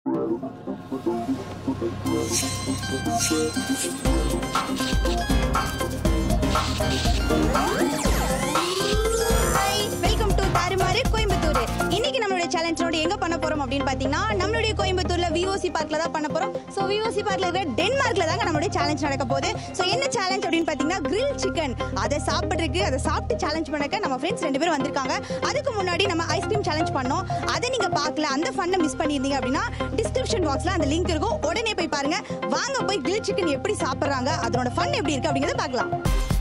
Hi welcome to தாறுமாறு கோயம்புத்தூர் இன்னைக்கு நம்மளுடைய சேலஞ்சோட எங்க பண்ண போறோம் அப்படின்னு பாத்தீங்கன்னா நம்மளுடைய கோயம்புத்தூர்ல விஓசி பார்க்ல தான் பண்ண போறோம் சோ விஓசி பார்க்ல இருக்கிற டென்மார்க்ல தாங்க நம்மளுடைய சேலஞ்ச் நடக்க போகுது சோ என்ன சேலஞ்ச் அப்படின்னு பாத்தீங்கன்னா grill சிக்கன் அதை சாப்பிட்றதுக்கு அதை சாப்பிட்டு சேலஞ்ச் பண்ணக்க நம்ம ஃப்ரெண்ட்ஸ் ரெண்டு பேரும் வந்திருக்காங்க அதுக்கு முன்னாடி நம்ம ஐஸ்கிரீம் சேலஞ்ச் பண்ணோம் அதை நீங்க பார்க்கல அந்த ஃபன்னை மிஸ் பண்ணியிருந்தீங்க அப்படின்னா டிஸ்கிரிப்ஷன் பாக்ஸ்ல அந்த லிங்க் இருக்கும் உடனே போய் பாருங்க வாங்க போய் grill சிக்கன் எப்படி சாப்பிடுறாங்க அதனோட ஃபன் எப்படி இருக்கு அப்படிங்கறத பார்க்கலாம்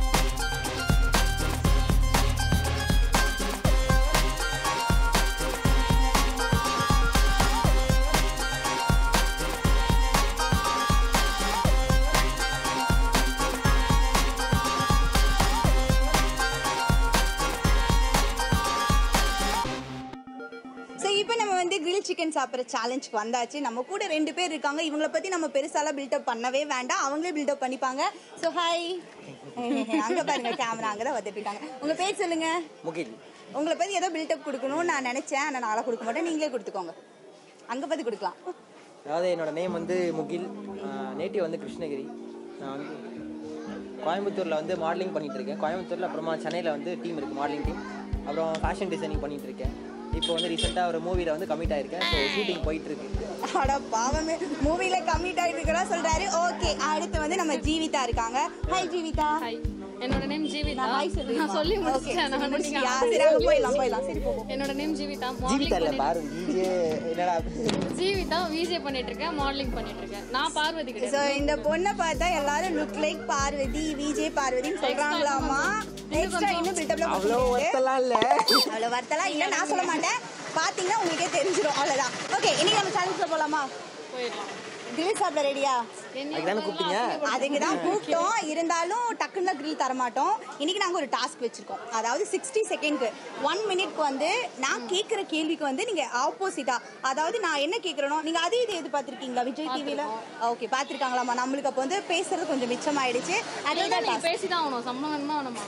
ஸோ இப்போ நம்ம வந்து grill சிக்கன் சாப்பிட்ற சேலஞ்சுக்கு வந்தாச்சு நம்ம கூட ரெண்டு பேர் இருக்காங்க இவங்கள பற்றி நம்ம பெருசாலாம் பில்டப் பண்ணவே வேண்டாம் அவங்களே பில்டப் பண்ணிப்பாங்க ஸோ ஹாய் அங்கே பாருங்க கேமரா அங்கே தான் வந்துட்டு இருக்காங்க உங்கள் பேர் சொல்லுங்க முகில் உங்களை பற்றி ஏதோ பில்டப் கொடுக்கணும்னு நான் நினச்சேன் ஆனால் நாளாக கொடுக்க மாட்டேன் நீங்களே கொடுத்துக்கோங்க அங்கே பற்றி கொடுக்கலாம் அதாவது என்னோட நேம் வந்து முகில் நேட்டிவ் வந்து கிருஷ்ணகிரி நான் வந்து கோயம்புத்தூரில் வந்து மாடலிங் பண்ணிட்டு இருக்கேன் கோயம்புத்தூரில் அப்புறமா சென்னையில் வந்து டீம் இருக்குது மாடலிங் டீம் அப்புறம் ஃபேஷன் டிசைனிங் பண்ணிட்டு இருக்கேன் இப்போ வந்து ரீசெண்டாக ஒரு மூவியில் வந்து கமிட் ஆயிருக்கேன் ஸோ ஷூட்டிங் போயிட்டு இருக்கு அட பாவமே மூவில கம்மிட் ஆகிட்டு இருக்கிறா சொல்றாரு ஓகே அடுத்து வந்து நம்ம ஜீவிதா இருக்காங்க ஹாய் ஜீவிதா ஹாய் என்னோட நேம் ஜீவிதா நான் hi சொல்றேன். நான் சொல்லி Okay, முடிச்சிட்டேன் நான் முடிச்சிட்டியா? நீங்க சரி, அங்க போயிடலாம், போயிடலாம். சரி, போ, போ. என்னோட நேம் ஜீவிதா ஜீவிதா இல்லை மாடலிங் பாரு விஜே என்னடா ஜீவிதா விஜே பண்ணிட்டு இருக்கேன் மாடலிங் பண்ணிட்டு இருக்கேன் நான் பார்வதி சோ கிடையாது இந்த பொண்ணை பார்த்தா எல்லாரும் லுக் லைக் பார்வதி விஜய் பார்வதின்னு சொல்றாங்களாமா எக்ஸ்ட்ரா இன்னும் பில்டப்ல அவ்வளோ ஒத்தலாம் இல்லை அவ்வளவு வருத்தலாம் இல்ல நான் சொல்ல மாட்டேன் பாத்தீங்கன்னா உங்களுக்கே தெரிஞ்சிரும் அவ்வளவுதான் ஓகே இன்னைக்கு நம்ம சேலஞ்சுல போலாமா போயிடலாம் கிரில் சாப்பிட ரெடியா அதுக்கு தானே கூப்பிட்டீங்க அதுக்கு தான் கூப்பிட்டோம் இருந்தாலும் டக்குன்னு கிரில் தர மாட்டோம் இன்னைக்கு நாங்க ஒரு டாஸ்க் வச்சிருக்கோம் அதாவது சிக்ஸ்டி செகண்ட்க்கு ஒன் மினிட்க்கு வந்து நான் கேட்குற கேள்விக்கு வந்து நீங்க ஆப்போசிட்டா அதாவது நான் என்ன கேட்குறனோ நீங்க அதே இது எது பார்த்திருக்கீங்களா விஜய் டிவில ஓகே பார்த்திருக்காங்களாமா நம்மளுக்கு அப்போ வந்து பேசுறது கொஞ்சம் மிச்சமாயிடுச்சு அதே தான் நீ task. பேசிதான் ஆகணும் சம்பளம் வேணுமா வேணுமா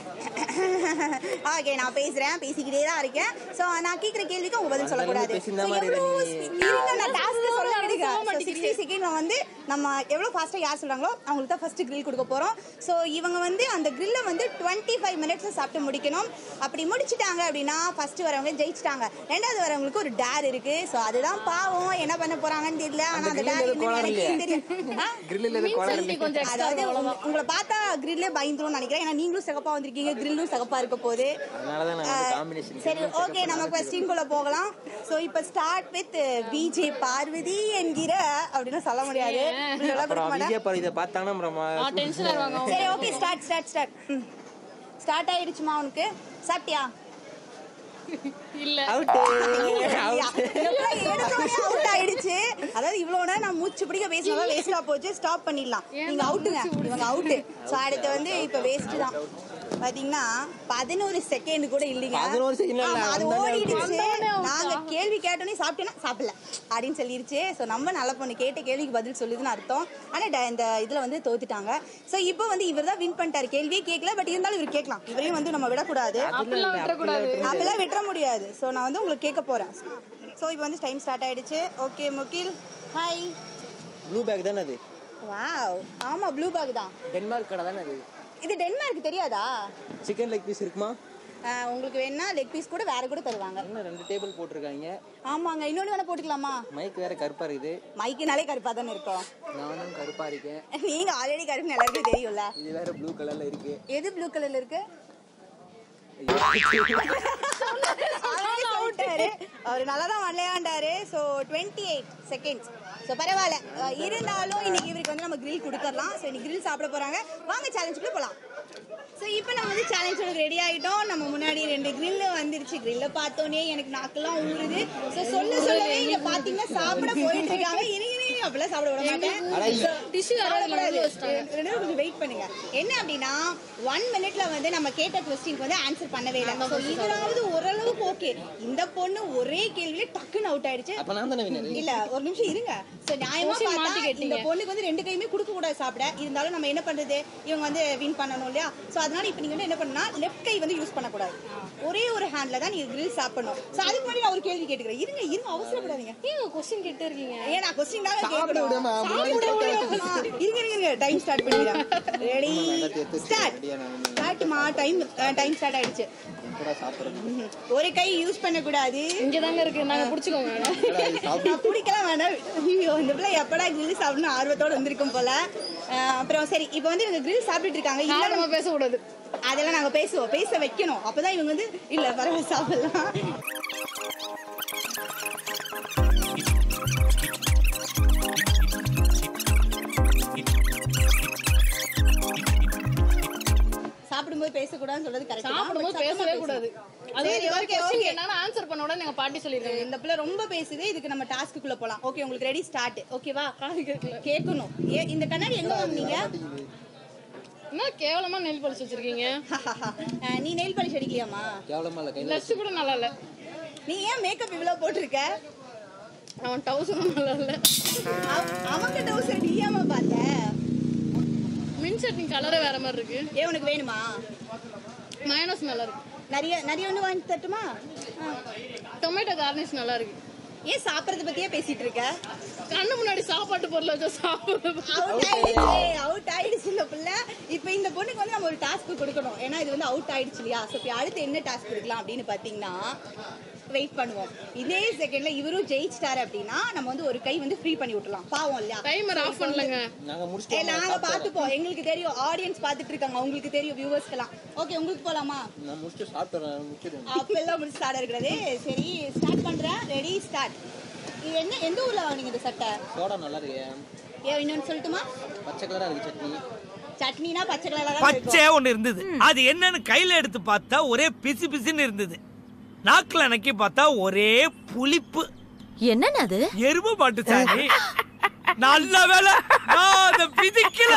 ஓகே நான் பேசுறேன் பேசிக்கிட்டே தான் இருக்கேன் சோ நான் கேக்குற கேள்விக்கு உங்க பதில் சொல்லக்கூடாது பேசியிருந்தா So, மாதிரி எவ்வளவு நீ- speed- இருங்க, நான் task சொல்ல விடுங்க. சொல்ல So, மாட்டேங்கிறீங்க. 60 second ல வந்து நம்ம எவ்வளவு ஃபாஸ்டா யார் சொல்றாங்களோ அவங்களுக்கு தான் ஃபர்ஸ்ட் grill கொடுக்க போறோம் சோ இவங்க வந்து அந்த grill வந்து 25 ஃபைவ் மினிட்ஸ் சாப்பிட்டு முடிக்கணும் அப்படி முடிச்சிட்டாங்க அப்படின்னா ஃபர்ஸ்ட் வரவங்க ஜெயிச்சிட்டாங்க ரெண்டாவது வரவங்களுக்கு ஒரு டேர் இருக்கு சோ அதுதான் பாவம் என்ன பண்ண போறாங்கன்னு தெரியல ஆனா அந்த grill டேர் எதுவும் கோளாறு எனக்கு இல்லையா? தெரியும் ஆ? கிரில்லில் எதுவும் கோளாறு செல்ஃபி இல்லை கொஞ்சம் extra அதாவது அவ்வளவுதான். உங்க- உங்களை பார்த்தா கிரில்லே பயந்துரும் நினைக்கிறேன் ஏன்னா நீங்களும் சிகப்பா வந்திருக்கீங்க கிரில்லும் சிகப்பா இருக்க போகுது அதனால தான் நான் வந்து காம்பினேஷன் சரி ஓகே நம்ம கொஸ்டின் குள்ள போகலாம் சோ இப்போ ஸ்டார்ட் வித் பிஜே பார்வதி என்கிற அப்படின்னு சொல்ல முடியாது இப்படி எல்லாம் கொடுக்க அப்புறம் மாட்டேன். விஜய் பாரு இதை பார்த்தாங்கன்னா அப்புறம் டென்ஷன் ஆயிருவாங்க அவங்க. சரி okay start start start start ஆயிடுச்சுமா உனக்கு சாப்பிட்டியா இல்ல அவுட்டு அவுட் ஆயிடுச்சு அதாவது இவ்வளவு நேரம் நான் மூச்சு பிடிக்க பேசினா வேஸ்டா போச்சு ஸ்டாப் பண்ணிடலாம் நீங்க அவுட்டுங்க இவங்க அவுட் சோ அடுத்து வந்து இப்ப வேஸ்ட் தான் பாத்தீங்கன்னா பதினோரு செகண்ட் கூட இல்லைங்க 11 second இல்ல, ஆமா, அது அந்த ஓடிடுச்சு அந்த out. நாங்க கேள்வி கேட்டோன்னே சாப்பிட்டேன்னா சாப்பிடல அப்படின்னு சொல்லிருச்சு சோ நம்ம நல்ல பொண்ணு கேட்ட கேள்விக்கு பதில் சொல்லுதுன்னு அர்த்தம் ஆனா ட- இந்த இதுல வந்து தோத்துட்டாங்க சோ இப்போ வந்து இவர் தான் வின் பண்ணிட்டாரு கேள்வியே கேட்கல பட் இருந்தாலும் இவர் கேட்கலாம் இவரையும் வந்து நம்ம விடக்கூடாது அப்படிலாம் விட்டுறக்கூடாது அப்பெல்லாம் விட்டுற முடியாது ஸோ நான் வந்து உங்களுக்கு கேட்க போறேன் ஸோ இப்போ வந்து டைம் ஸ்டார்ட் ஆயிடுச்சு okay Mugil hi blue bag தானே அது வாவ் ஆமா ப்ளூ பேக் தான் டென்மார்க் கடை தானே அது இது டென்மார்க் தெரியாதா சிக்கன் லெக் பீஸ் இருக்குமா ஆஹ் உங்களுக்கு வேணா லெக் பீஸ் கூட வேற கூட தருவாங்க இன்னும் ரெண்டு டேபிள் போட்டிருக்காங்க ஆமாங்க இன்னொன்று வேணா போட்டுக்கலாமா மைக் வேற கருப்பா இருக்குது மைக்குனாலே கருப்பா தானே இருக்கும் நானும் கருப்பா இருக்கேன் நீங்க ஆல்ரெடி கருப்புன்னு எல்லாருக்கும் தெரியும்ல இது வேற ப்ளூ கலர்ல இருக்கு எது ப்ளூ கலர்ல இருக்கு அவர் நல்லா தான் விளையாண்டாரு so twenty eight seconds so பரவாயில்ல அஹ் இருந்தாலும் இன்னைக்கு இவருக்கு வந்து நம்ம கிரில் கொடுத்துடலாம் ஸோ இன்னைக்கு கிரில் சாப்பிட போறாங்க வாங்க சேலஞ்சுக்குள்ள போகலாம் ஸோ இப்போ நம்ம வந்து சேலஞ்சோட ரெடி ஆகிட்டோம் நம்ம முன்னாடி ரெண்டு கிரில் வந்துருச்சு கிரில்ல பார்த்தோன்னே எனக்கு நாக்கெல்லாம் ஊறுது ஸோ சொல்ல சொல்லவே இங்க பார்த்தீங்கன்னா சாப்பிட போயிட்டு இருக்காங்க இருங்க இருங்க உங்களையும் அப்படிலாம் சாப்பிட விட மாட்டேன் டிஷ்யூ சாப்பிடக்கூடாது. ரெண்டு பேரும் கொஞ்சம் வெயிட் பண்ணுங்க என்ன அப்படின்னா ஒன் மினிட்ல வந்து நம்ம கேட்ட கொஸ்டினுக்கு வந்து ஆன்சர் பண்ணவே இல்லை So, இதுலாவது ஓரளவுக்கு ஓகே இந்த பொண்ணு ஒரே கேள்வியில டக்குன்னு அவுட் ஆயிடுச்சு அப்ப நான் தானே winner. இல்ல ஒரு நிமிஷம் இருங்க சோ நியாயமா Question பார்த்தா மாத்தி கேட்டீங்க. இந்த பொண்ணுக்கு வந்து ரெண்டு கையுமே கொடுக்க கூடாது சாப்பிட இருந்தாலும் நம்ம என்ன பண்றது இவங்க வந்து வின் பண்ணணும் இல்லையா சோ அதனால இப்போ நீங்க வந்து என்ன பண்ணா லெஃப்ட் கை வந்து யூஸ் பண்ணக்கூடாது ஒரே ஒரு ஹேண்ட்ல தான் நீங்க grill சாப்பிடணும் சோ அதுக்கு முன்னாடி நான் ஒரு கேள்வி கேட்டுக்கிறேன் இருங்க இருங்க அவசரப்படாதீங்க ஏன் கொஸ்டின் கேட்டே இருக்கீங்க ஏன் நான் கொஸ்டின் தான் சாப்பிட கேட்கணும் விடாம முன்னாடி சாப்பிட விடாம. இருங்க இருங்க இருங்க டைம் ஸ்டார்ட் பண்ணிடுறேன் ரெடி ஸ்டார்ட் ரெடியா நான் வந்து ஸ்டார்ட்மா டைம் டைம் ஸ்டார்ட் ஆயிடுச்சு எப்படா சாப்பிடுறது? ம்ஹும். ஒரு கை யூஸ் பண்ண கூடாது இங்க தாங்க இருக்கு நாங்க புடிச்சுக்கோங்க எப்படா இது சாப்பிடு- நான் பிடிக்கலாம் வேணாம் ஐயோ இந்த பிள்ளை எப்படா grill சாப்பிடணும் ஆர்வத்தோட வந்திருக்கும் போல அஹ் அப்புறம் சரி இப்போ வந்து இவங்க grill சாப்பிட்டுட்டு இருக்காங்க இல்ல நம்ம பேசக்கூடாது அதெல்லாம் நாங்க பேசுவோம் பேச வைக்கணும் அப்பதான் இவங்க வந்து இல்ல பரவாயில்ல சாப்பிடலாம் சாப்பிடும்போது பேசக்கூடாதுன்னு சொல்றது கரெக்ட் சாப்பிடும்போது பேசவே கூடாது அது சரி, இந்த மாதிரி okay, கொஸ்டின் okay. கேட்டாலும் ஆன்சர் பண்ண உடனே எங்க பாட்டி சொல்லிருக்காங்க இந்த பிள்ளை ரொம்ப பேசுது இதுக்கு நம்ம டாஸ்க்குள்ள போலாம் ஓகே உங்களுக்கு ரெடி ஸ்டார்ட் ஓகேவா கேட்கணும் ஏ இந்த கண்ணாடி எங்க வாங்குனீங்க என்ன கேவலமா நெல் பழிச்சு வச்சிருக்கீங்க அஹ் நீ நெயில் பாலிஷ் அடிக்கலையாமா கேவலமா இல்ல கையில ட்ரெஸ் கூட நல்லா இல்ல நீ ஏன் மேக்கப் இவ்வளவு போட்டிருக்க அவன் டவுசரும் நல்லா இல்ல அவ- அவங்க டவுசர் நீ ஏமா பார்த்த மின் சட்னி கலரே வேற மாதிரி இருக்கு ஏ உனக்கு வேணுமா மயனஸ் நல்லா இருக்கு நிறைய நிறைய ஒன்று வாங்கி தட்டுமா ஆ. டொமேட்டோ கார்னிஷ் நல்லா இருக்கு ஏன் சாப்பிட்றத பத்தியே பேசிட்டு இருக்க கண்ணு முன்னாடி சாப்பாட்டு பொருள் வச்சா சாப்பிடுறது அவுட் ஆயிடுச்சு அவுட் ஆயிடுச்சு இந்த பிள்ளை இப்போ இந்த பொண்ணுக்கு வந்து நம்ம ஒரு டாஸ்க் கொடுக்கணும் ஏன்னா இது வந்து அவுட் ஆயிடுச்சு இல்லையா ஸோ இப்போ அடுத்து என்ன டாஸ்க் கொடுக்கலாம் அப்படின்னு பார்த்தீங்கன்னா வெயிட் பண்ணுவோம் இதே செகண்ட்ல இவரும் ஜெயிச்சிட்டாரு அப்படின்னா நம்ம வந்து ஒரு கை வந்து ஃப்ரீ பண்ணி விட்டுலாம் பாவம் இல்லையா டைமர் ஆஃப் பண்ணலங்க நாங்க ஏ முடிச்சிட்டோம் நாங்க பாத்துப்போம் எங்களுக்கு தெரியும் ஆடியன்ஸ் பாத்துட்டு இருக்காங்க உங்களுக்கு தெரியும் வியூவர்ஸ்க்கெல்லாம் ஓகே உங்களுக்கு போலாமா நான் முடிச்சுட்டு சாப்பிட்டுறேன் முடிச்சிடுவேன் அப்பெல்லாம் முடிச்சு ஸ்டார்ட் இருக்கிறது சரி ஸ்டார்ட் பண்றேன் ரெடி ஸ்டார்ட் இது என்ன எந்த ஊர்ல வாங்குனீங்க இந்த சட்டை சோடா நல்லா இருக்கு ஏ இன்னொன்னு சொல்லட்டுமா பச்சை கலரா இருக்கு சட்னி சட்னினா பச்சை கலர்ல தான் இருக்கும் பச்சை ஒண்ணு இருந்தது அது என்னன்னு கையில எடுத்து பார்த்தா ஒரே பிசு பிசுன்னு இருந்தது நாக்குல நக்கி பார்த்தா ஒரே புளிப்பு என்னன்னு அது எருமை மாட்டு சாணி நல்ல வேலை நான் அதை பிதிக்கல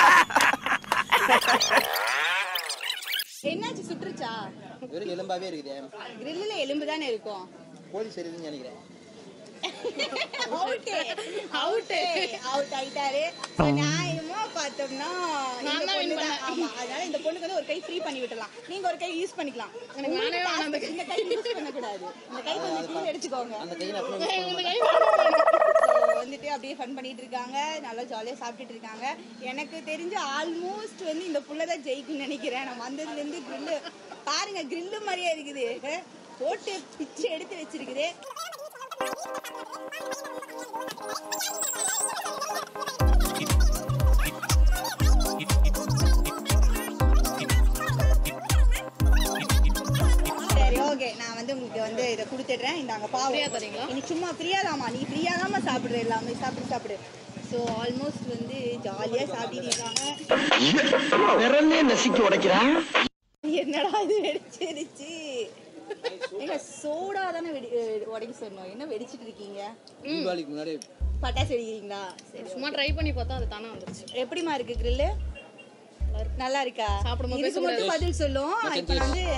என்னாச்சு சுற்றுச்சா வெறும் எலும்பாவே இருக்குது கிரில்லுல எலும்பு தானே இருக்கும் போலீஸ் சரிதுன்னு நினைக்கிறேன் அவுட் அவுட் அவுட் ஆயிட்டாரு So, நியாயமா பார்த்தோம்னா இந்த நான் தான் win பொண்ணு தான். பண்ணேன். ஆமா அதனால இந்த பொண்ணுக்கு வந்து ஒரு கை ஃப்ரீ பண்ணி விட்டுலாம் நீங்க ஒரு கை யூஸ் பண்ணிக்கலாம் எனக்கு நானே உங்களுக்கு வேணாம் அந்த task இந்த கை யூஸ் பண்ண கூடாது இந்த கை கொஞ்சம் கீழே எடுத்துக்கோங்க அந்த கையை நான் அப்புறம் use இந்த பண்ண கை வேணாம். So, வந்துட்டு அப்படியே ஃபன் பண்ணிட்டு இருக்காங்க நல்லா ஜாலியா சாப்பிட்டுட்டு இருக்காங்க எனக்கு தெரிஞ்சு ஆல்மோஸ்ட் வந்து இந்த புள்ள தான் ஜெயிக்கும்னு நினைக்கிறேன் நான் வந்ததுல இருந்து கிரில்லு பாருங்க கிரில்லு மாதிரியே இருக்குது போட்டு பிச்சு எடுத்து வச்சிருக்குது சரி ஓகே நான் வந்து உங்களுக்கு வந்து இதை கொடுத்துடுறேன் இந்தாங்க Free-ஆ பாவம் தரீங்களா? இனி சும்மா ஃப்ரீயா தாமா நீ ஃப்ரீயா தாமா சாப்பிடுற எல்லாமே சாப்பிடு சாப்பிடு ஸோ ஆல்மோஸ்ட் வந்து ஜாலியா சாப்பிட்டு இருக்காங்க விரல்லே நசுக்கி உடைக்கிறான் என்னடா இது வெடிச்சிருச்சு ஏங்க சோடா தானே வெடி அஹ் உடைக்க சொன்னோம் என்ன வெடிச்சிட்டு இருக்கீங்க தீபாவளிக்கு முன்னாடி பட்டாசு வெடிக்கிறீங்களா சரி சும்மா ட்ரை பண்ணி பார்த்தா அது தானே வந்துருச்சு எப்படிமா இருக்கு கிரில்லு நல்லா இருக்கா சாப்பிடும்போது இதுக்கு மட்டும் பேசக்கூடாது. பதில் சொல்லும் இப்போ நான் வந்து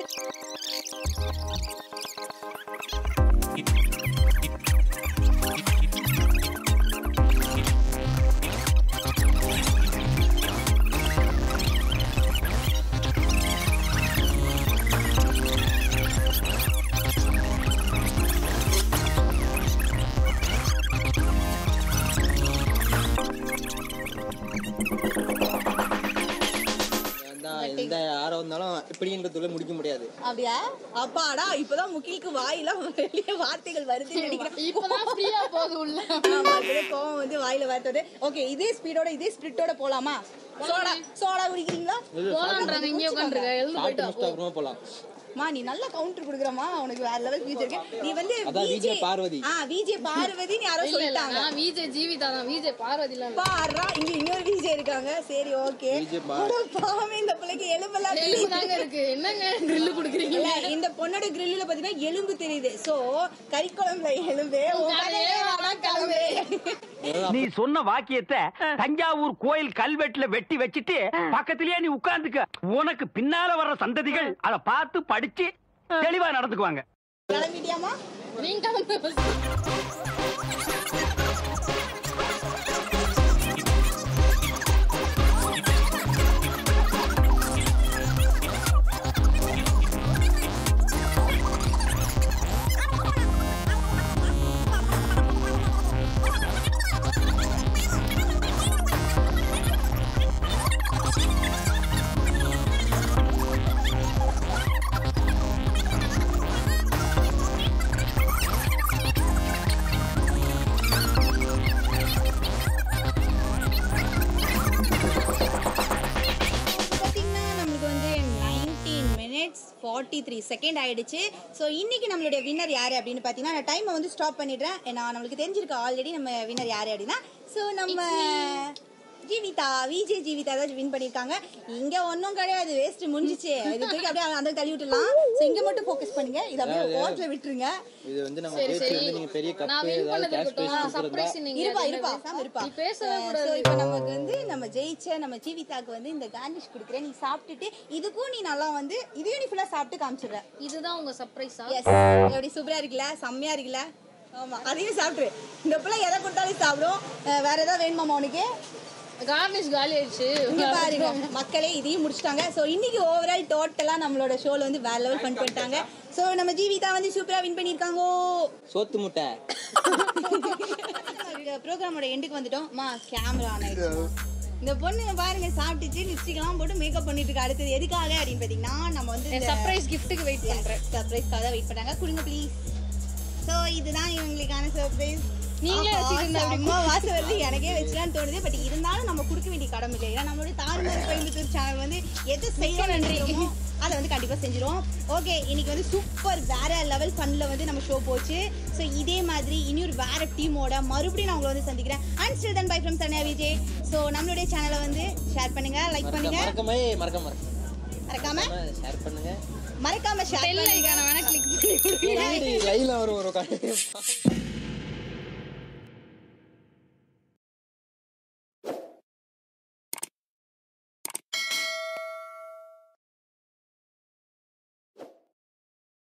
அதான் எந்த யாரா இருந்தாலும் இப்படின்றதுல முடிக்க முடியாது அப்படியா அப்பாடா இப்பதான் முகிலுக்கு வாயிலாம் வெளியே வார்த்தைகள் வருதுன்னு நினைக்கிறேன் இப்பதான் ஃப்ரீயா போகுது உள்ள ஆமா, அப்படியே கோவம் வந்து வாயில வார்த்தை ஓகே இதே ஸ்பீடோட இதே ஸ்பிரிட்டோட போலாமா சோடா சோடா குடிக்கிறீங்களா போலான்றாங்க இங்கே உட்காந்துருக்க எழுந்து சாப்பிட்டு போயிட்டு முடிச்சுட்டு அப்புறமா போலாம் மா நீ நல்ல கவுண்டர் குடுக்குறமா உனக்கு வேற லெவல் ஃபியூச்சர் இருக்கு நீ வந்து அதான் VJ விஜய் பார்வதி. ஆ விஜே பார்வதி நீ யாரோ இல்ல இல்ல சொல்லிட்டாங்க நான் விஜய் ஜீவிதா தான் விஜய் பார்வதி இல்ல பாடுறா இங்க இன்னொரு விஜே இருக்காங்க சரி ஓகே விஜய் பா- பாவமே இந்த பிள்ளைக்கு எலும்பெல்லாம் எலும்பு தெரியுது. தாங்க இருக்கு என்னங்க grill குடுக்குறீங்க இல்ல இந்த பொண்ணோட கிரில்ல பாத்தீங்கன்னா எலும்பு தெரியுது சோ கறி குழம்புல எலும்பு உன் கதையே கதையே வேணாம், வேணாம் கிளம்பு நீ சொன்ன வாக்கியத்தை தஞ்சாவூர் கோயில் கல்வெட்டுல வெட்டி வச்சிட்டு பக்கத்திலேயே நீ உட்கார்ந்துக்க உனக்கு பின்னால வர்ற சந்ததிகள் அத பார்த்து படிச்சு தெளிவா நடந்துக்குவாங்க கிளம்பிட்டியாமா நீங்க கிளம்பு. பார்த்தீங்கன்னா நம்மளுக்கு வந்து nineteen minutes forty three second ஆயிடுச்சு ஸோ இன்னைக்கு நம்மளுடைய வின்னர் யாரு அப்படின்னு பார்த்தீங்கன்னா நான் டைமை வந்து ஸ்டாப் பண்ணிடுறேன் ஏன்னா நம்மளுக்கு தெரிஞ்சிருக்கு ஆல்ரெடி நம்ம வின்னர் யாரு அப்படின்னா ஸோ நம்ம ஜீவிதா விஜய் ஜீவிதா தான் வின் பண்ணியிருக்காங்க இங்க ஒன்றும் கிடையாது வேஸ்ட் முடிஞ்சிச்சு இது தூக்கி அப்படியே அந்த தள்ளி விட்டுலாம் ஸோ இங்க மட்டும் ஃபோக்கஸ் பண்ணுங்க இது அப்படியே ஓட்டில் விட்டுருங்க இது வந்து நம்ம சரி ஜெயிச்சு சரி வந்து நீங்க பெரிய நான் கப்பு வின் ஏதாவது பண்ணது கேஷ் இருக்கட்டும் ப்ரைஸ் கொடுத்துருந்தா சர்ப்ரைஸ் நீங்க இருப்பா என்ன இருப்பா பேச- சாம் இருப்பா நீ பேசவே ஸோ கூடாது இப்போ நமக்கு வந்து நம்ம ஜெயிச்ச நம்ம ஜீவிதாக்கு வந்து இந்த கார்னிஷ் கொடுக்குறேன் நீ சாப்பிட்டுட்டு இதுக்கும் நீ நல்லா வந்து இதையும் நீ ஃபுல்லாக சாப்பிட்டு காமிச்சிடுற இதுதான் உங்க சர்ப்ரைஸா எஸ் எப்படி சூப்பரா இருக்குல்ல செம்மையா இருக்குல்ல ஆமா அதையும் சாப்பிட்டுரு இந்த பிள்ளை எதை கொடுத்தாலும் சாப்பிடும் அஹ் வேற ஏதாவது வேணுமாமா உனக்கு கார்னிஷ் காலி ஆயிடுச்சு இங்க பாருங்க மக்களே இதையும் முடிச்சிட்டாங்க சோ இன்னைக்கு ஓவரால் டோட்டலா நம்மளோட ஷோல வந்து வேற லெவல் ஃபன் பண்ணிட்டாங்க சோ நம்ம ஜீவிதா வந்து சூப்பரா வின் பண்ணிருக்காங்க சோத்து முட்டை ப்ரோக்ராமோட எண்டுக்கு வந்துட்டோம் மா கேமரா ஆன் ஆயிடுச்சு இந்த பொண்ணு பாருங்க சாப்பிட்டுச்சு லிப்ஸ்டிக்லாம் போட்டு மேக்கப் பண்ணிட்டு இருக்கு அடுத்தது எதுக்காக அப்படின்னு பாத்தீங்கன்னா நம்ம வந்து சர்ப்ரைஸ் கிஃப்ட்டுக்கு வெயிட் பண்றேன் சர்ப்ரைஸ்க்காக தான் வெயிட் பண்ணாங்க கொடுங்க ப்ளீஸ் ஸோ இதுதான் இவங்களுக்கான சர்ப்ரைஸ் நீங்களே வச்சிருந்தா எப்படி அம்மா வாசல் வருது எனக்கே வச்சுலான்னு தோணுது பட் இருந்தாலும் நம்ம கொடுக்க வேண்டிய கடமை இல்லை ஏன்னா நம்மளுடைய தாய்மொழி கோயம்புத்தூர் சேனல் வந்து எது செய்ய நன்றிமோ அதை வந்து கண்டிப்பாக செஞ்சிரும் ஓகே இன்னைக்கு வந்து சூப்பர் வேற லெவல் ஃபன்ல வந்து நம்ம ஷோ போச்சு ஸோ இதே மாதிரி இனியொரு வேற டீமோட மறுபடியும் நான் உங்களை வந்து சந்திக்கிறேன் and still then bye from தனியா விஜய் ஸோ நம்மளுடைய சேனலை வந்து ஷேர் பண்ணுங்க லைக் பண்ணுங்க மறக்காம மறக்க மறக்க மறக்காம ஷேர் பண்ணுங்க மறக்காம ஷேர் பெல் பண்ணுங்க ஐகானை வேணா கிளிக் பண்ணி கொடுங்க லைவ்ல வரும் ஒரு